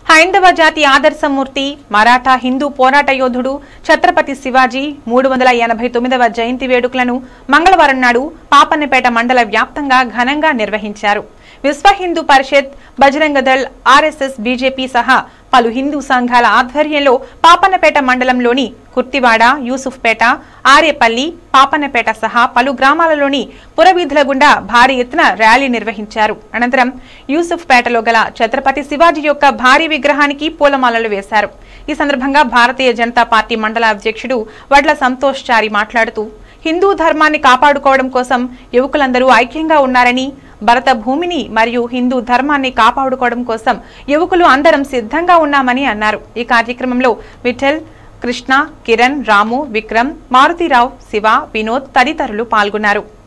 హైందవ జాతి ఆదర్శమూర్తి మరాఠా హిందూ పోరాట యోధుడు ఛత్రపతి శివాజీ మూడు వందల ఎనభై తొమ్మిదవ జయంతి వేడుకలను మంగళవారం నాడు పాపన్నపేట మండల వ్యాప్తంగా ఘనంగా నిర్వహించారు విశ్వ హిందూ పరిషత్ బజరంగ దళ్ ఆర్ఎస్ఎస్ బీజేపీ సహా పలు హిందూ సంఘాల ఆధ్వర్యంలో పాపన్నపేట మండలంలోని కుర్తివాడ యూసుఫ్పేట ఆరేపల్లి పాపన్నపేట సహా పలు గ్రామాలలోని పురవీధుల గుండా భారీ ఎత్తున ర్యాలీ నిర్వహించారు అనంతరం యూసుఫ్పేటలో గల ఛత్రపతి శివాజీ యొక్క భారీ విగ్రహానికి పూలమాలలు వేశారు ఈ సందర్భంగా భారతీయ జనతా పార్టీ మండల అధ్యక్షుడు వడ్ల సంతోష్ చారి మాట్లాడుతూ హిందూ ధర్మాన్ని కాపాడుకోవడం కోసం యువకులందరూ ఐక్యంగా ఉన్నారని భరత భూమిని మరియు హిందూ ధర్మాన్ని కాపాడుకోవడం కోసం యువకులు అందరం సిద్ధంగా ఉన్నామని అన్నారు ఈ కార్యక్రమంలో విఠల్ కృష్ణ కిరణ్ రాము విక్రమ్ మారుతీరావు శివ వినోద్ తదితరులు పాల్గొన్నారు